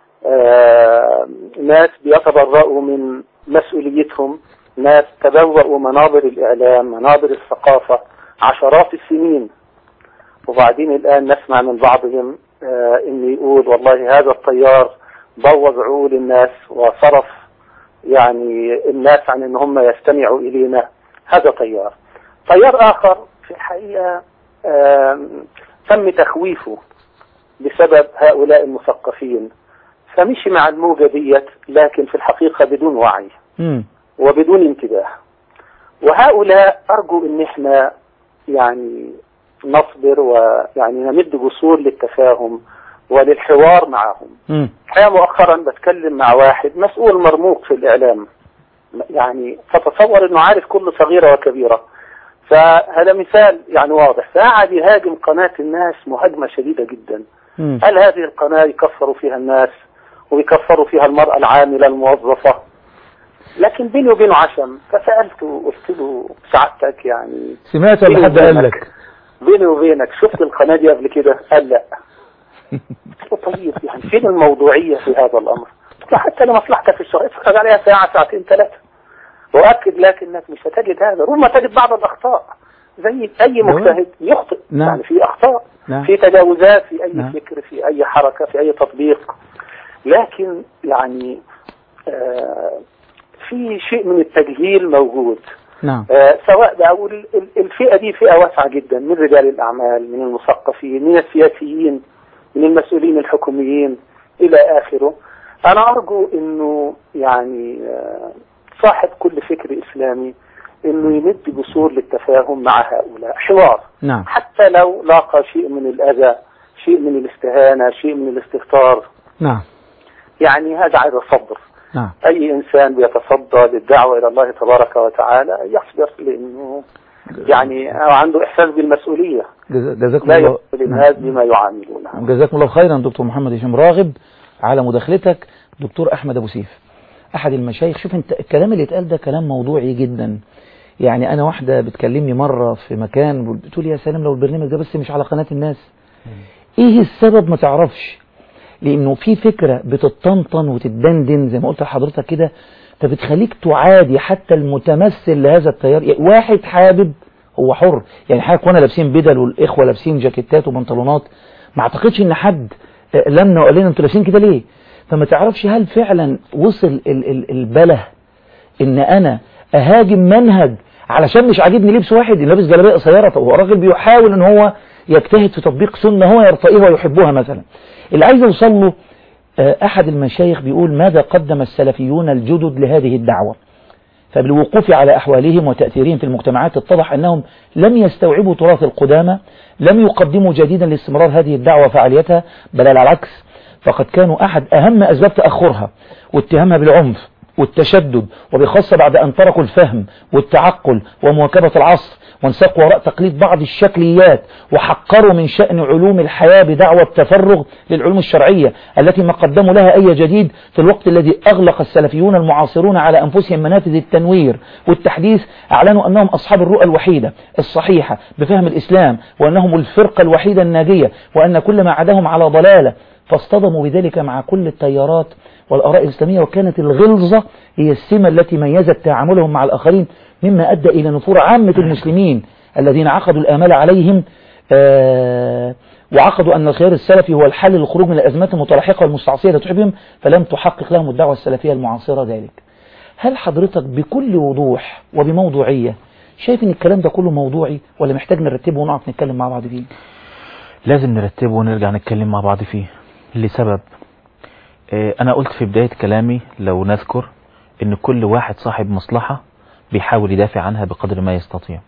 آه ناس بيتبرؤوا من مسؤوليتهم ناس تبوأوا منابر الإعلام منابر الثقافة عشرات السنين وبعدين الآن نسمع من بعضهم آه إن يقول والله هذا الطيار بوظ عقول الناس وصرف يعني الناس عن إن هم يستمعوا إلينا هذا طيار طيار آخر في الحقيقة آم، تم تخويفه بسبب هؤلاء المثقفين فمشي مع الموجة ديت لكن في الحقيقة بدون وعي مم. وبدون انتباه وهؤلاء أرجو أن احنا يعني نصبر ويعني نمد جسور للتفاهم وللحوار معهم مم. الحقيقة مؤخرا بتكلم مع واحد مسؤول مرموق في الإعلام يعني فتصور أنه عارف كل صغيرة وكبيرة فهذا مثال يعني واضح فقعد يهاجم قناة الناس مهاجمة شديدة جدا مم. هل هذه القناة يكفروا فيها الناس ويكفروا فيها المرأة العاملة الموظفة لكن بيني وبينه عشم فسألته قلت له سعادتك يعني سمعت ولا حد قال لك بيني وبينك شفت القناة دي قبل كده قال لا قلت له طيب يعني فين الموضوعية في هذا الأمر قلت له حتى لمصلحتك في الشغل اتفرج عليها ساعة ساعتين ثلاثة وأكد لك أنك مش هتجد هذا ربما تجد بعض الأخطاء زي أي مجتهد يخطئ نعم. يعني في أخطاء نعم. في تجاوزات في أي نعم. فكر في أي حركة في أي تطبيق لكن يعني آه في شيء من التجهيل موجود نعم آه، سواء بقى وال- ال- الفئة دي فئة واسعة جدا من رجال الأعمال من المثقفين من السياسيين من المسؤولين الحكوميين إلى آخره أنا أرجو أنه يعني آه، صاحب كل فكر إسلامي أنه يمد جسور للتفاهم مع هؤلاء حوار نعم حتى لو لاقى شيء من الأذى شيء من الاستهانة شيء من الاستهتار نعم يعني هذا عايز صبر نعم أي إنسان بيتصدى للدعوة إلى الله تبارك وتعالى يصبر لأنه يعني عنده إحساس بالمسؤولية جزا- جزاكم لا الله يقبل الناس بما يعاملونه جزاكم الله خيرا دكتور محمد هشام راغب على مداخلتك دكتور احمد ابو سيف احد المشايخ شوف انت الكلام اللي اتقال ده كلام موضوعي جدا يعني انا واحده بتكلمني مره في مكان بتقول يا سلام لو البرنامج ده بس مش على قناه الناس ايه السبب ما تعرفش لانه في فكره بتطنطن وتتدندن زي ما قلت لحضرتك كده فبتخليك تعادي حتى المتمثل لهذا التيار يعني واحد حابب هو حر يعني حضرتك وانا لابسين بدل والاخوه لابسين جاكيتات وبنطلونات ما اعتقدش ان حد آه، لمنا وقال لنا انتوا لابسين كده ليه فما تعرفش هل فعلا وصل ال ال البله ان انا اهاجم منهج علشان مش عاجبني لبس واحد اللي لابس جلابيه قصيره طب هو راجل بيحاول ان هو يجتهد في تطبيق سنه هو يرتقيها ويحبها مثلا اللي عايز اوصل له آه، احد المشايخ بيقول ماذا قدم السلفيون الجدد لهذه الدعوه فبالوقوف على أحوالهم وتأثيرهم في المجتمعات اتضح أنهم لم يستوعبوا تراث القدامى لم يقدموا جديدا لاستمرار هذه الدعوة وفعاليتها بل على العكس فقد كانوا أحد أهم أسباب تأخرها واتهامها بالعنف والتشدد وبخاصة بعد أن تركوا الفهم والتعقل ومواكبة العصر وانساقوا وراء تقليد بعض الشكليات وحقروا من شأن علوم الحياة بدعوى التفرغ للعلوم الشرعية التي ما قدموا لها أي جديد في الوقت الذي أغلق السلفيون المعاصرون على أنفسهم منافذ التنوير والتحديث أعلنوا أنهم أصحاب الرؤى الوحيدة الصحيحة بفهم الإسلام وأنهم الفرقة الوحيدة الناجية وأن كل ما عداهم على ضلالة فاصطدموا بذلك مع كل التيارات والآراء الإسلامية وكانت الغلظة هي السمة التي ميزت تعاملهم مع الآخرين مما أدى إلى نفور عامة المسلمين الذين عقدوا الآمال عليهم آه وعقدوا أن الخيار السلفي هو الحل للخروج من الأزمات المتلاحقة والمستعصية التي تحبهم فلم تحقق لهم الدعوة السلفية المعاصرة ذلك هل حضرتك بكل وضوح وبموضوعية شايف ان الكلام ده كله موضوعي ولا محتاج نرتبه ونقعد نتكلم مع بعض فيه لازم نرتبه ونرجع نتكلم مع بعض فيه لسبب آه، انا قلت في بداية كلامي لو نذكر ان كل واحد صاحب مصلحة بيحاول يدافع عنها بقدر ما يستطيع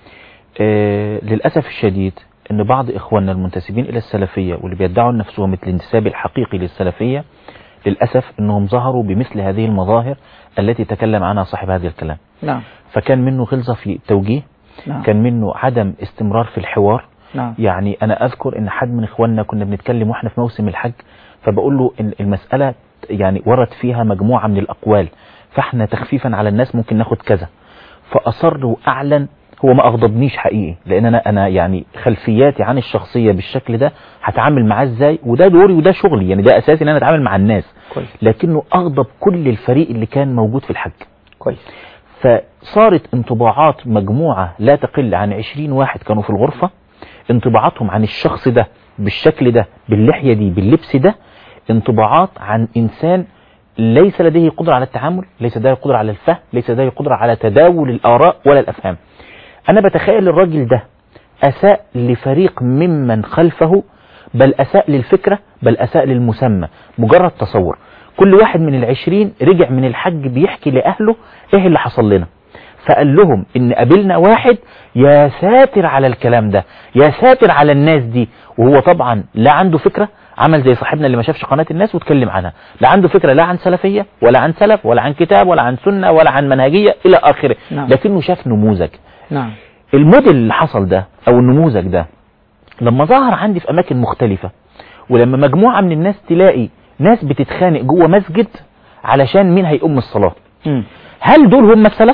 آه، للأسف الشديد ان بعض اخواننا المنتسبين الى السلفية واللي بيدعوا نفسهم مثل الانتساب الحقيقي للسلفية للأسف انهم ظهروا بمثل هذه المظاهر التي تكلم عنها صاحب هذا الكلام نعم فكان منه غلظة في التوجيه نعم كان منه عدم استمرار في الحوار نعم يعني انا اذكر ان حد من اخواننا كنا بنتكلم واحنا في موسم الحج فبقول له ان المسألة يعني ورد فيها مجموعة من الاقوال فاحنا تخفيفا على الناس ممكن ناخد كذا فاصر واعلن هو ما اغضبنيش حقيقي لان انا انا يعني خلفياتي عن الشخصيه بالشكل ده هتعامل معاه ازاي وده دوري وده شغلي يعني ده اساسي ان انا اتعامل مع الناس كويس لكنه اغضب كل الفريق اللي كان موجود في الحج كويس فصارت انطباعات مجموعة لا تقل عن 20 واحد كانوا في الغرفة انطباعاتهم عن الشخص ده بالشكل ده باللحية دي باللبس ده انطباعات عن إنسان ليس لديه قدرة على التعامل ليس لديه قدرة على الفهم ليس لديه قدرة على تداول الآراء ولا الأفهام أنا بتخيل الراجل ده أساء لفريق ممن خلفه بل أساء للفكرة بل أساء للمسمى مجرد تصور كل واحد من العشرين رجع من الحج بيحكي لأهله إيه اللي حصل لنا فقال لهم إن قابلنا واحد يا ساتر على الكلام ده يا ساتر على الناس دي وهو طبعا لا عنده فكرة عمل زي صاحبنا اللي ما شافش قناة الناس واتكلم عنها لا عنده فكرة لا عن سلفية ولا عن سلف ولا عن كتاب ولا عن سنة ولا عن منهجية إلى آخره نعم. لكنه شاف نموذج نعم الموديل اللي حصل ده او النموذج ده لما ظهر عندي في اماكن مختلفة ولما مجموعة من الناس تلاقي ناس بتتخانق جوه مسجد علشان مين هيقوم الصلاة مم. هل دول هم السلف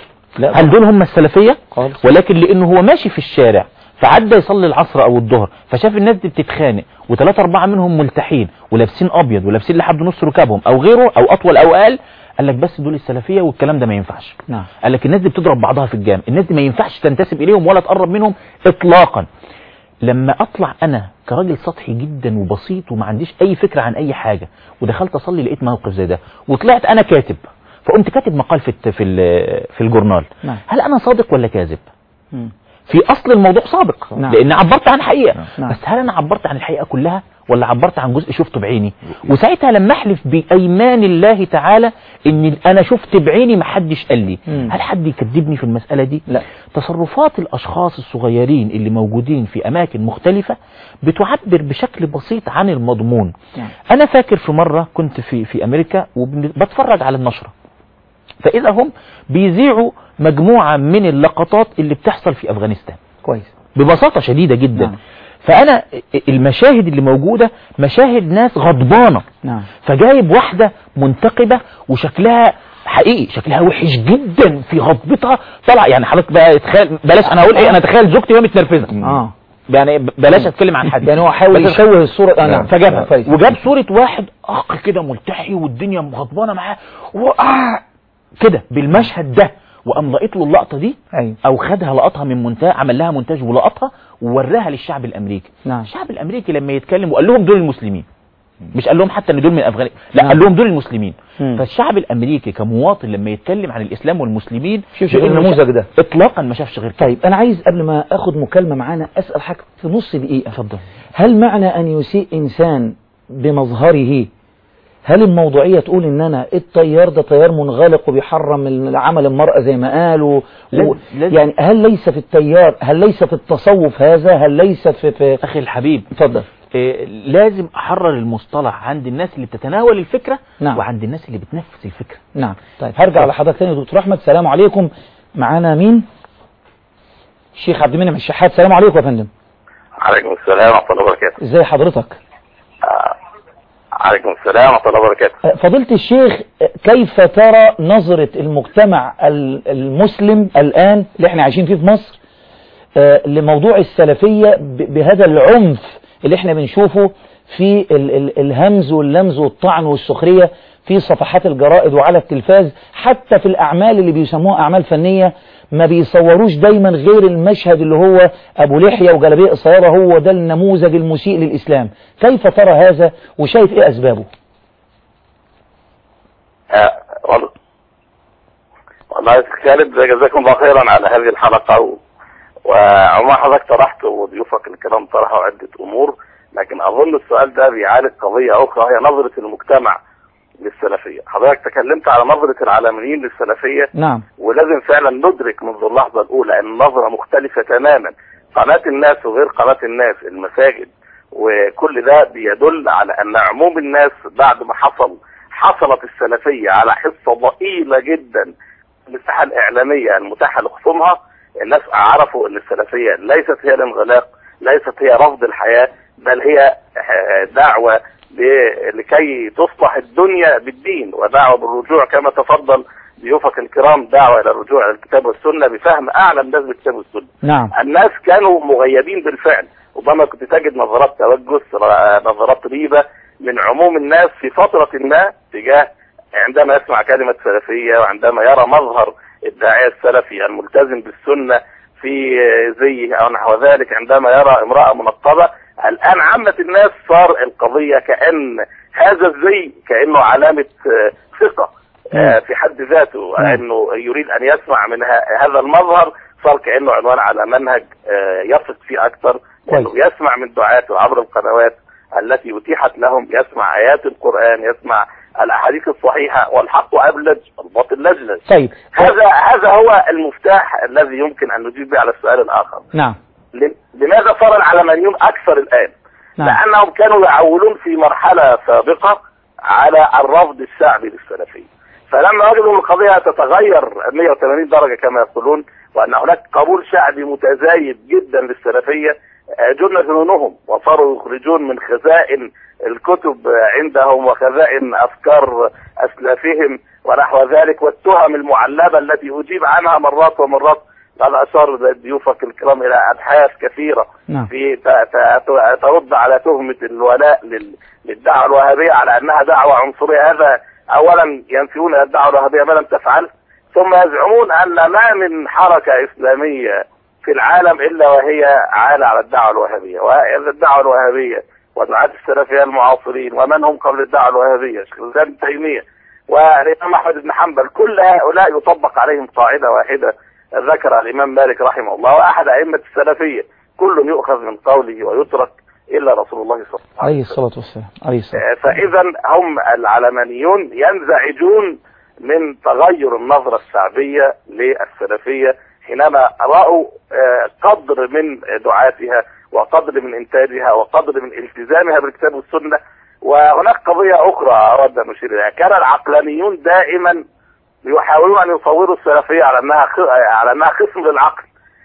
لا هل دول هم السلفية خالص ولكن لانه هو ماشي في الشارع فعدى يصلي العصر او الظهر فشاف الناس دي بتتخانق وثلاثة اربعة منهم ملتحين ولابسين ابيض ولابسين لحد نص ركابهم او غيره او اطول او اقل قال لك بس دول السلفية والكلام ده ما ينفعش نعم قال لك الناس دي بتضرب بعضها في الجامع الناس دي ما ينفعش تنتسب اليهم ولا تقرب منهم اطلاقا لما اطلع انا كراجل سطحي جدا وبسيط وما عنديش اي فكرة عن اي حاجة ودخلت اصلي لقيت موقف زي ده وطلعت انا كاتب فقمت كاتب مقال في الت- في ال- في الجورنال نعم. هل انا صادق ولا كاذب مم. في اصل الموضوع صادق نعم. لان عبرت عن حقيقة نعم. بس هل انا عبرت عن الحقيقة كلها ولا عبرت عن جزء شفته بعيني وساعتها لما احلف بايمان الله تعالى ان انا شفت بعيني ما حدش قال لي مم. هل حد يكذبني في المسألة دي لا تصرفات الاشخاص الصغيرين اللي موجودين في اماكن مختلفة بتعبر بشكل بسيط عن المضمون نعم. انا فاكر في مرة كنت في في امريكا وبتفرج على النشرة فاذا هم بيذيعوا مجموعة من اللقطات اللي بتحصل في افغانستان كويس ببساطة شديدة جدا نعم. فأنا المشاهد اللي موجودة مشاهد ناس غضبانة نعم فجايب واحدة منتقبة وشكلها حقيقي شكلها وحش جدا في غضبتها طلع يعني حضرتك بقى تخيل بلاش انا هقول ايه انا تخيل زوجتي وهي متنرفزه اه يعني ب- بلاش اتكلم عن حد يعني هو حاول بس- يشوه الصورة آه نعم فجابها كويس. وجاب صورة واحد اخ كده ملتحي والدنيا مغضبانه معاه وقع كده بالمشهد ده وقام لقيت له اللقطه دي ايوه او خدها لقطها من مونتاج عمل لها مونتاج ولقطها ووراها للشعب الامريكي نعم الشعب الامريكي لما يتكلم وقال لهم دول المسلمين مش قال لهم حتى ان دول من افغانستان لا نعم. قال لهم دول المسلمين مم. فالشعب الامريكي كمواطن لما يتكلم عن الاسلام والمسلمين شوف شوف بيقول له النموذج ده اطلاقا ما شافش غير كده طيب انا عايز قبل ما اخد مكالمة معانا اسأل حضرتك في نص دقيقة اتفضل هل معنى ان يسيء انسان بمظهره هل الموضوعية تقول ان انا التيار ده تيار منغلق وبيحرم عمل المرأة زي ما قالوا و... لازم- لازم. يعني هل ليس في التيار هل ليس في التصوف هذا هل ليس في, في... اخي الحبيب اتفضل إيه، لازم احرر المصطلح عند الناس اللي بتتناول الفكرة نعم. وعند الناس اللي بتنفذ الفكرة نعم طيب هرجع لحضرتك تاني يا دكتور احمد السلام عليكم معانا مين الشيخ عبد المنعم الشحات السلام عليكم يا فندم عليكم السلام ورحمة الله وبركاته ازي حضرتك عليكم السلام ورحمة الله وبركاته آه، فضيلة الشيخ آه، كيف ترى نظرة المجتمع ال- المسلم الآن اللي احنا عايشين فيه في مصر آه، لموضوع السلفية ب- بهذا العنف اللي احنا بنشوفه في ال- ال- الهمز واللمز والطعن والسخرية في صفحات الجرائد وعلى التلفاز حتى في الأعمال اللي بيسموها أعمال فنية ما بيصوروش دايما غير المشهد اللي هو أبو لحية وجلبية قصيرة هو ده النموذج المسيء للإسلام كيف ترى هذا وشايف إيه أسبابه آه، وال- والله يا أخي خالد جزاكم الله خيرا على هذه الحلقة و... وعما حضرتك طرحت وضيوفك الكرام طرحوا عدة أمور لكن أظن السؤال ده بيعالج قضية أخرى هي نظرة المجتمع للسلفية حضرتك تكلمت على نظرة العالميين للسلفية نعم ولازم فعلا ندرك منذ اللحظة الأولى أن النظرة مختلفة تماما قناة الناس وغير قناة الناس المساجد وكل ده بيدل على أن عموم الناس بعد ما حصل حصلت السلفية على حصة ضئيلة جدا من المساحة الإعلامية المتاحة لخصومها الناس عرفوا أن السلفية ليست هي الانغلاق ليست هي رفض الحياة بل هي دعوة ل- لكي تصلح الدنيا بالدين ودعوة بالرجوع كما تفضل ضيوفك الكرام دعوة إلى الرجوع إلى الكتاب والسنة بفهم أعلى الناس بالكتاب والسنة نعم الناس كانوا مغيبين بالفعل ربما كنت تجد نظرات توجس ر- نظرات ريبة من عموم الناس في فترة ما تجاه عندما يسمع كلمة سلفية وعندما يرى مظهر الداعية السلفي الملتزم بالسنة في زيه أو نحو ذلك عندما يرى امرأة منقبة الآن عامة الناس صار القضية كأن هذا الزي كأنه علامة آه، ثقة آه، في حد ذاته نعم. أنه يريد أن يسمع من ه- هذا المظهر صار كأنه عنوان على منهج آه، يثق فيه أكثر كويس. أنه يسمع من دعاته عبر القنوات التي أتيحت لهم يسمع آيات القرآن يسمع الأحاديث الصحيحة والحق أبلج والباطل لجلج طيب هذا هذا هو المفتاح الذي يمكن أن نجيب به على السؤال الآخر نعم لم- لماذا صار العلمانيون أكثر الآن نعم لأنهم كانوا يعولون في مرحلة سابقة على الرفض الشعبي للسلفية فلما وجدوا أن القضية تتغير 180 درجة كما يقولون وأن هناك قبول شعبي متزايد جدا للسلفية آه، جن جنونهم وصاروا يخرجون من خزائن الكتب آه، عندهم وخزائن أفكار أسلافهم ونحو ذلك والتهم المعلبة التي أجيب عنها مرات ومرات قد أشار ضيوفك الكرام إلى أبحاث كثيرة نعم في ت- ت- ت- ترد على تهمة الولاء لل- للدعوة الوهابية على أنها دعوة عنصرية هذا أولا ينفون الدعوة الوهابية ما لم تفعل ثم يزعمون أن ما من حركة إسلامية في العالم إلا وهي عالة على الدعوة الوهابية والدعوة الوهابية ودعاة السلفية المعاصرين ومن هم قبل الدعوة الوهابية شيخ الإسلام ابن تيمية والإمام أحمد بن حنبل كل هؤلاء يطبق عليهم قاعدة واحدة ذكر الإمام مالك رحمه الله وأحد أئمة السلفية كل يؤخذ من قوله ويترك إلا رسول الله صلى الله عليه عليه وسلم الصلاة والسلام عليه الصلاة آه، فإذا هم العلمانيون ينزعجون من تغير النظرة الشعبية للسلفية حينما رأوا آه، قدر من دعاتها وقدر من إنتاجها وقدر من التزامها بالكتاب والسنة وهناك قضية أخرى أود أن أشير إليها كان العقلانيون دائما يحاولون أن يصوروا السلفية على أنها خ... على أنها خصم للعقل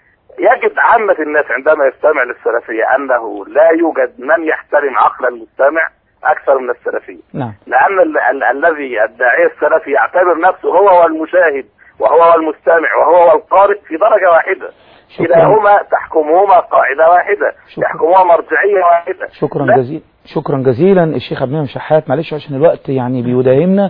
يجد عامة الناس عندما يستمع للسلفية أنه لا يوجد من يحترم عقل المستمع أكثر من السلفية نعم لأن ال ال الذي الداعية السلفي يعتبر نفسه هو والمشاهد وهو والمستمع وهو والقارئ في درجة واحدة شكرا كلاهما تحكمهما قاعدة واحدة شكرا. تحكمهما مرجعية واحدة شكرا لا. جزيلا شكرا جزيلا الشيخ عبد المنعم شحات معلش عشان الوقت يعني بيداهمنا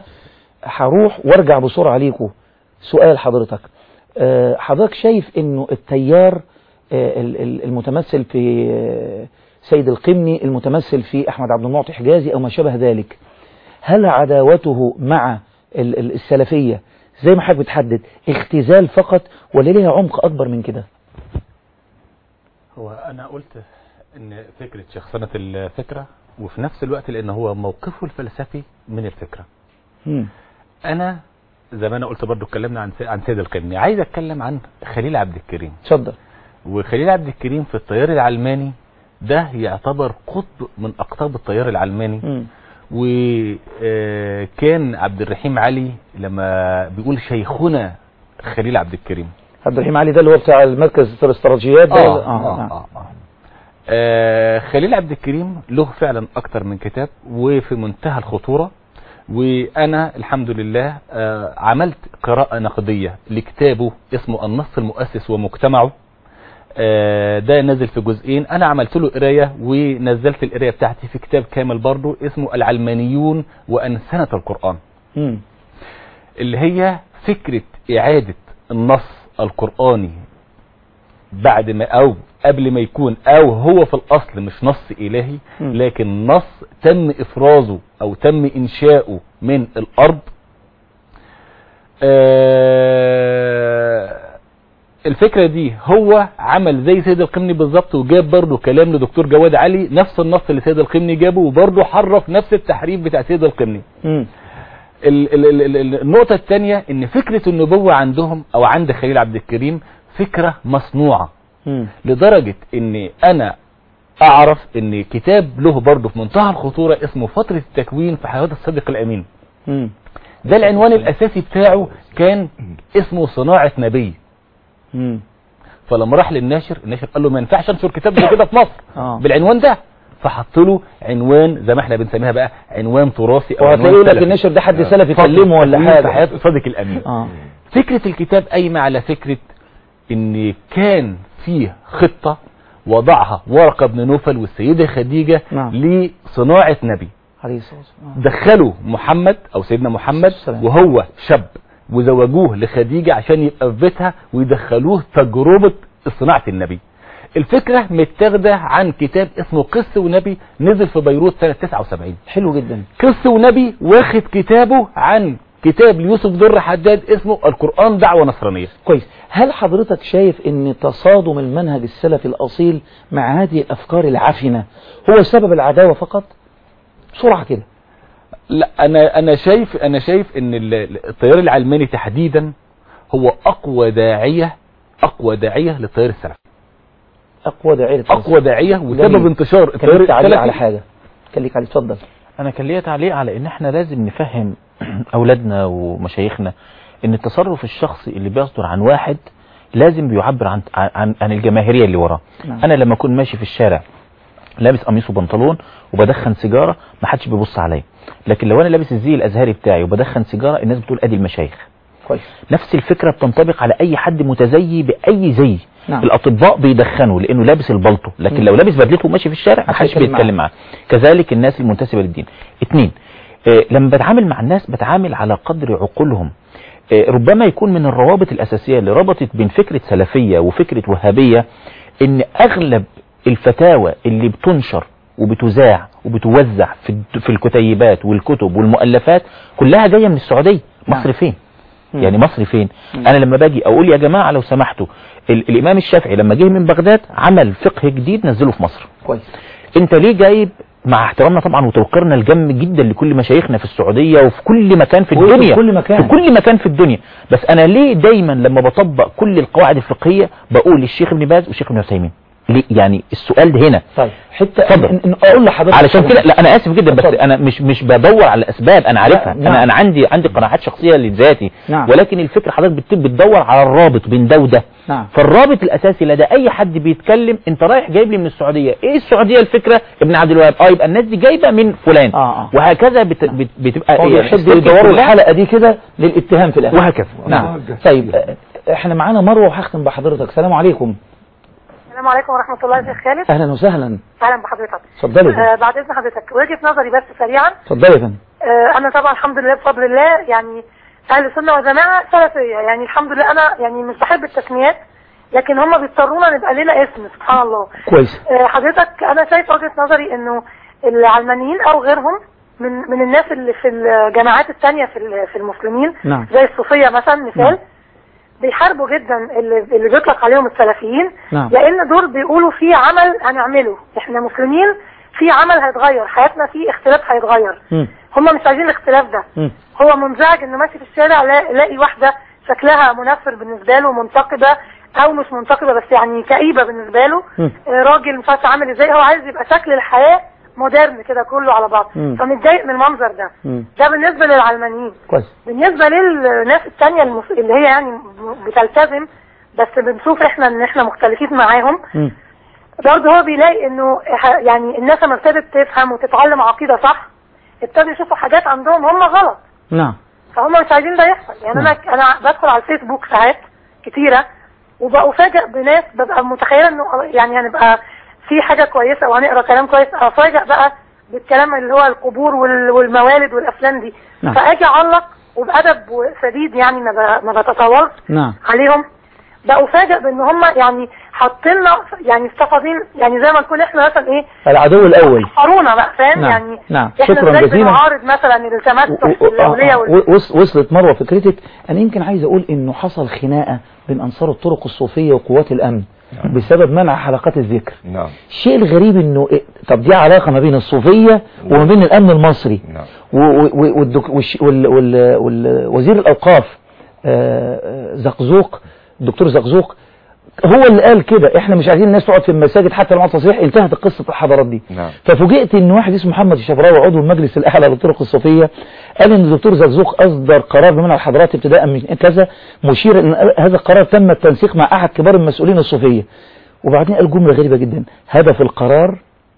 هروح وارجع بسرعة ليكم سؤال حضرتك آه، حضرتك شايف انه التيار آه، ال- ال- المتمثل في آه، سيد القمني المتمثل في احمد عبد المعطي حجازي او ما شابه ذلك هل عداوته مع ال- ال- السلفية زي ما حضرتك بتحدد اختزال فقط ولا ليها عمق اكبر من كده هو انا قلت ان فكرة شخصنة الفكرة وفي نفس الوقت لان هو موقفه الفلسفي من الفكرة مم. انا زي ما انا قلت برضو اتكلمنا عن سي- عن سيد القرني عايز اتكلم عن خليل عبد الكريم اتفضل وخليل عبد الكريم في التيار العلماني ده يعتبر قطب من اقطاب التيار العلماني مم. وكان عبد الرحيم علي لما بيقول شيخنا خليل عبد الكريم عبد الرحيم علي ده اللي هو بتاع المركز الاستراتيجيات ده آه, ولا- آه, نعم. آه, آه. آه خليل عبد الكريم له فعلا اكتر من كتاب وفي منتهى الخطورة وانا الحمد لله آه عملت قراءة نقدية لكتابه اسمه النص المؤسس ومجتمعه آه ده نزل في جزئين انا عملت له قراية ونزلت القراية بتاعتي في كتاب كامل برضو اسمه العلمانيون وانسنة القرآن مم. اللي هي فكرة إعادة النص القرآني بعد ما أو قبل ما يكون أو هو في الأصل مش نص إلهي مم. لكن نص تم إفرازه أو تم إنشاؤه من الأرض آه، الفكرة دي هو عمل زي سيد القمني بالظبط وجاب برضه كلام لدكتور جواد علي نفس النص اللي سيد القمني جابه وبرضه حرف نفس التحريف بتاع سيد القمني مم. ال ال ال ال النقطة الثانية ان فكرة النبوة عندهم او عند خليل عبد الكريم فكرة مصنوعة مم. لدرجة ان انا اعرف ان كتاب له برضه في منتهى الخطورة اسمه فترة التكوين في حياة الصديق الامين مم. ده العنوان الاساسي بتاعه كان اسمه صناعة نبي مم. فلما راح للناشر الناشر قال له ما ينفعش انشر كتاب زي كده في مصر آه. بالعنوان ده فحط له عنوان زي ما احنا بنسميها بقى عنوان تراثي او وهتلاقي عنوان لك سلفي. النشر ده حد سلفي فضل يكلمه ولا تكوين في حاجة حياة صادق الامين اه فكرة الكتاب قايمة على فكرة ان كان فيه خطة وضعها ورقة بن نوفل والسيدة خديجة نعم. لصناعة نبي عليه الصلاة والسلام دخلوا محمد او سيدنا محمد السلام. وهو شاب وزوجوه لخديجة عشان يبقى في بيتها ويدخلوه تجربة صناعة النبي الفكرة متاخدة عن كتاب اسمه قس ونبي نزل في بيروت سنة 79 حلو جدا قس ونبي واخد كتابه عن كتاب ليوسف در حداد اسمه القرآن دعوة نصرانية كويس هل حضرتك شايف ان تصادم المنهج السلفي الأصيل مع هذه الأفكار العفنة هو سبب العداوة فقط بسرعة كده لا انا انا شايف انا شايف ان ال- ال- التيار العلماني تحديدا هو اقوى داعية اقوى داعية للتيار السلفي أقوى داعية اقوى داعية وسبب جميل. انتشار كان التيار ليك تعليق على السلفي حاجة كان ليك عليه اتفضل انا كان ليا تعليق على ان احنا لازم نفهم اولادنا ومشايخنا ان التصرف الشخصي اللي بيصدر عن واحد لازم بيعبر عن عن, عن الجماهيريه اللي وراه نعم. انا لما اكون ماشي في الشارع لابس قميص وبنطلون وبدخن سيجاره ما حدش بيبص عليا لكن لو انا لابس الزي الازهري بتاعي وبدخن سيجاره الناس بتقول ادي المشايخ كويس نفس الفكرة بتنطبق على اي حد متزي باي زي نعم. الاطباء بيدخنوا لانه لابس البلطو لكن مم. لو لابس بدلته وماشي في الشارع محدش محدش يتكلم بيتكلم معاه كذلك الناس المنتسبة للدين اتنين آه لما بتعامل مع الناس بتعامل على قدر عقولهم آه ربما يكون من الروابط الاساسية اللي ربطت بين فكرة سلفية وفكرة وهابية ان اغلب الفتاوى اللي بتنشر وبتذاع وبتوزع في الد- في الكتيبات والكتب والمؤلفات كلها جاية من السعودية نعم. مصر فين مم. يعني مصر فين انا لما باجي اقول يا جماعة لو سمحتوا ال الامام الشافعي لما جه من بغداد عمل فقه جديد نزله في مصر كويس انت ليه جايب مع احترامنا طبعا وتوقيرنا الجم جدا لكل مشايخنا في السعودية وفي كل مكان في هو في الدنيا كل مكان. في كل مكان في الدنيا بس انا ليه دايما لما بطبق كل القواعد الفقهية بقول الشيخ ابن باز والشيخ ابن عثيمين ليه يعني السؤال ده هنا طيب حتى اتفضل. إن- إن اقول لحضرتك علشان كده لا انا اسف جدا بس اتفضل. انا مش مش بدور على الاسباب انا عارفها نعم. انا انا عندي عندي قناعات شخصيه لذاتي نعم. ولكن الفكره حضرتك بت- بتدور على الرابط بين ده وده نعم. فالرابط الاساسي لدى اي حد بيتكلم انت رايح جايب لي من السعوديه ايه السعوديه الفكره ابن عبد الوهاب اه يبقى الناس دي جايبه من فلان آه، آه. وهكذا بت بت بتبقى هو يعني بيحب السلسلة يدوروا كلها- الحلقة دي كده للاتهام في الاخر وهكذا نعم طيب آه، احنا معانا مروة وهختم بحضرتك السلام عليكم السلام عليكم ورحمة الله يا شيخ خالد اهلا وسهلا أهلا بحضرتك اتفضلي يا فندم. آه بعد إذن حضرتك وجهة نظري بس سريعا اتفضلي يا فندم آه أنا طبعا الحمد لله بفضل الله يعني أهل السنة والجماعة سلفية يعني الحمد لله أنا يعني مش بحب التسميات لكن هم بيضطرونا نبقى لنا اسم سبحان الله كويس آه حضرتك أنا شايف وجهة نظري إنه العلمانيين أو غيرهم من من الناس اللي في الجماعات التانية في ال- في المسلمين نعم. زي الصوفية مثلا مثال نعم. بيحاربوا جدا اللي, اللي بيطلق عليهم السلفيين نعم. لان دول بيقولوا في عمل هنعمله احنا مسلمين في عمل هيتغير حياتنا في اختلاف هيتغير مم. هم مش عايزين الاختلاف ده مم. هو منزعج انه ماشي في الشارع لا- يلاقي واحدة شكلها منفر بالنسبة له منتقبة او مش منتقبة بس يعني كئيبة بالنسبة له مم. آه، راجل مش عارف عامل ازاي هو عايز يبقى شكل الحياة مودرن كده كله على بعض مم. فمتضايق من المنظر ده مم. ده بالنسبة للعلمانيين كويس بالنسبة للناس التانية المس... اللي هي يعني بتلتزم بس بنشوف احنا ان احنا مختلفين معاهم مم. برضه هو بيلاقي انه ح- يعني الناس لما ابتدت تفهم وتتعلم عقيدة صح ابتدوا يشوفوا حاجات عندهم هم غلط نعم فهم مش عايزين ده يحصل يعني انا انا بدخل على الفيسبوك ساعات كتيرة وبفاجئ بناس ببقى متخيلة انه يعني هنبقى في حاجة كويسة وهنقرا كلام كويس افاجئ بقى بالكلام اللي هو القبور وال- والموالد والافلام دي نعم. فاجي اعلق وبأدب شديد يعني ما ب- ما بتطاولش نعم عليهم بأفاجئ بان هم يعني حاطيننا يعني استفاضين يعني زي ما نكون احنا مثلا ايه العدو الاول حرونا بقى فاهم نعم، يعني نعم. احنا شكراً ازاي جزيلاً. بنعارض مثلا التمسك و- و- بالاولياء آه، وال... آه، وص- وصلت مروة فكرتك انا يمكن عايز اقول انه حصل خناقة بين انصار الطرق الصوفية وقوات الامن بسبب منع حلقات الذكر نعم الشيء الغريب انه إيه؟ طب دي علاقة ما بين الصوفية وما بين الامن المصري نعم و- و- والدك- والش- وال- وال- وال- وزير الاوقاف آه، آه، زقزوق الدكتور زقزوق هو اللي قال كده احنا مش عايزين الناس تقعد في المساجد حتى لو مع تصريح انتهت قصة الحضارات دي نعم ففوجئت ان واحد اسمه محمد الشبراوي عضو المجلس الاعلى للطرق الصوفيه قال ان الدكتور زرزوق اصدر قرار بمنع الحضارات ابتداء من كذا مشير ان هذا القرار تم التنسيق مع احد كبار المسؤولين الصوفيه وبعدين قال جمله غريبه جدا هدف القرار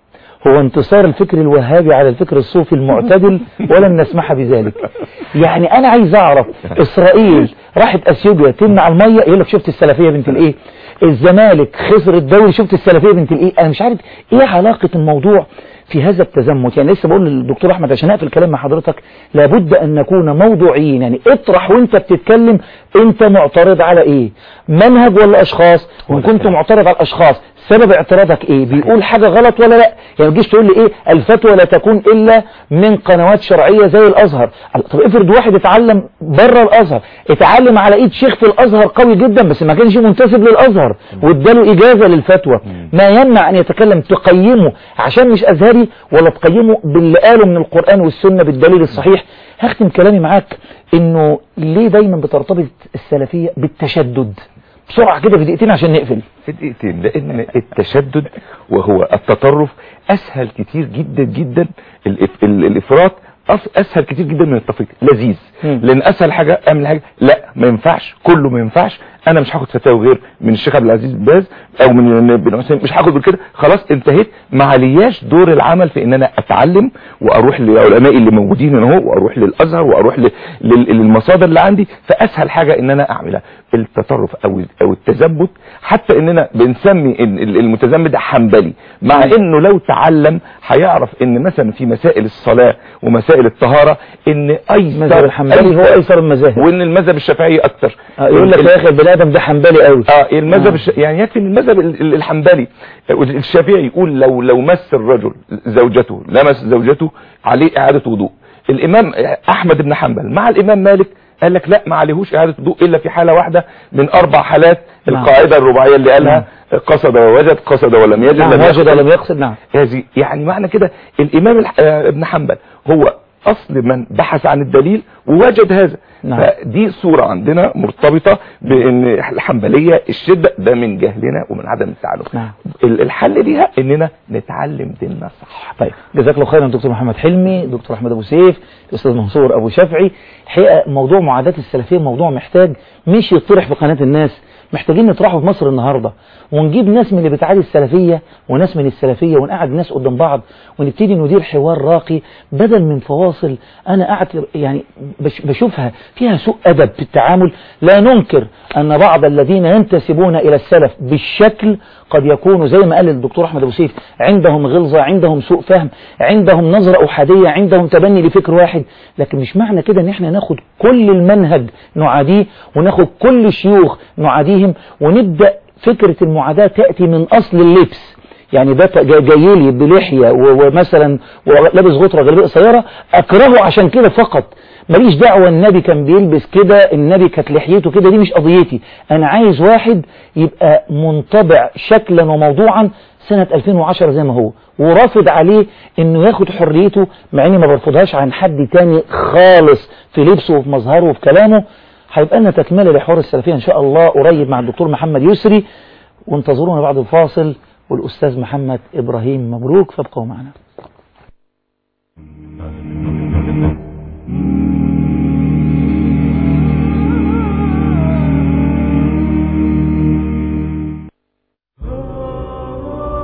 هو انتصار الفكر الوهابي على الفكر الصوفي المعتدل ولن نسمح بذلك يعني انا عايز اعرف اسرائيل راحت اثيوبيا تمنع الميه يقول لك شفت السلفيه بنت الايه الزمالك خسر الدوري شفت السلفيه بنت الايه انا مش عارف ايه علاقه الموضوع في هذا التزمت يعني لسه بقول للدكتور احمد عشان اقفل الكلام مع حضرتك لابد ان نكون موضوعيين يعني اطرح وانت بتتكلم انت معترض على ايه منهج ولا اشخاص وان كنت معترض على الاشخاص سبب اعتراضك ايه بيقول حاجة غلط ولا لا يعني ما تجيش تقول لي ايه الفتوى لا تكون الا من قنوات شرعية زي الازهر طب افرض واحد اتعلم بره الازهر اتعلم على ايد شيخ في الازهر قوي جدا بس ما كانش منتسب للازهر واداله اجازة للفتوى ما يمنع ان يتكلم تقيمه عشان مش ازهري ولا تقيمه باللي قاله من القرآن والسنة بالدليل الصحيح هختم كلامي معاك انه ليه دايما بترتبط السلفية بالتشدد بسرعة كده في دقيقتين عشان نقفل في دقيقتين لان التشدد وهو التطرف اسهل كتير جدا جدا الإف- ال- الافراط أس- اسهل كتير جدا من التفريط لذيذ مم. لان اسهل حاجه اعمل حاجه لا ما ينفعش كله ما ينفعش انا مش هاخد فتاوى غير من الشيخ عبد العزيز باز او من ابن حسين مش هاخد كده خلاص انتهيت ما علياش دور العمل في ان انا اتعلم واروح لعلمائي اللي موجودين هنا اهو واروح للازهر واروح ل- لل- للمصادر اللي عندي فاسهل حاجه ان انا اعملها التطرف او او التزبت حتى اننا بنسمي إن ال- المتزمت ده حنبلي مع انه لو تعلم هيعرف ان مثلا في مسائل الصلاه ومسائل الطهاره ان ايسر المذهب الحنبلي هو ايسر المذاهب وان المذهب الشافعي اكتر آه، يقول لك ال- يا اخي البني ادم ده حنبلي قوي اه المذهب آه. الش... يعني يكفي ان المذهب ال- ال- الحنبلي الشافعي يقول لو لو مس الرجل زوجته لمس زوجته عليه اعاده وضوء الامام احمد بن حنبل مع الامام مالك قال لك لا ما عليهوش اعاده وضوء الا في حاله واحده من اربع حالات نعم. القاعده الرباعيه اللي قالها قصد ووجد قصد ولم يجد نعم لم وجد يقصد. ولم يقصد نعم هذه يعني معنى كده الامام الح- آه، ابن حنبل هو اصل من بحث عن الدليل ووجد هذا نعم. فدي صورة عندنا مرتبطة بان الحنبلية الشدة ده من جهلنا ومن عدم التعلم نعم. ال- الحل ليها اننا نتعلم ديننا صح طيب جزاك الله خيرا دكتور محمد حلمي دكتور احمد ابو سيف الاستاذ منصور ابو شافعي الحقيقه موضوع معاداه السلفيه موضوع محتاج مش يطرح في قناه الناس محتاجين نطرحه في مصر النهارده ونجيب ناس من اللي بتعادي السلفيه وناس من السلفيه ونقعد الناس قدام بعض ونبتدي ندير حوار راقي بدل من فواصل انا قاعد يعني بش- بشوفها فيها سوء ادب في التعامل لا ننكر ان بعض الذين ينتسبون الى السلف بالشكل قد يكونوا زي ما قال الدكتور احمد ابو سيف عندهم غلظه عندهم سوء فهم عندهم نظره احاديه عندهم تبني لفكر واحد لكن مش معنى كده ان احنا ناخد كل المنهج نعاديه وناخد كل الشيوخ نعاديهم ونبدا فكره المعاداه تاتي من اصل اللبس يعني ده جا- جاي لي بلحيه و- ومثلا ولابس غطره غالبيه قصيره اكرهه عشان كده فقط ماليش دعوه النبي كان بيلبس كده النبي كانت لحيته كده دي مش قضيتي انا عايز واحد يبقى منطبع شكلا وموضوعا سنة 2010 زي ما هو ورافض عليه انه ياخد حريته مع اني ما برفضهاش عن حد تاني خالص في لبسه وفي مظهره وفي كلامه هيبقى لنا تكمله لحوار السلفيه ان شاء الله قريب مع الدكتور محمد يسري وانتظرونا بعد الفاصل والأستاذ محمد إبراهيم مبروك فابقوا معنا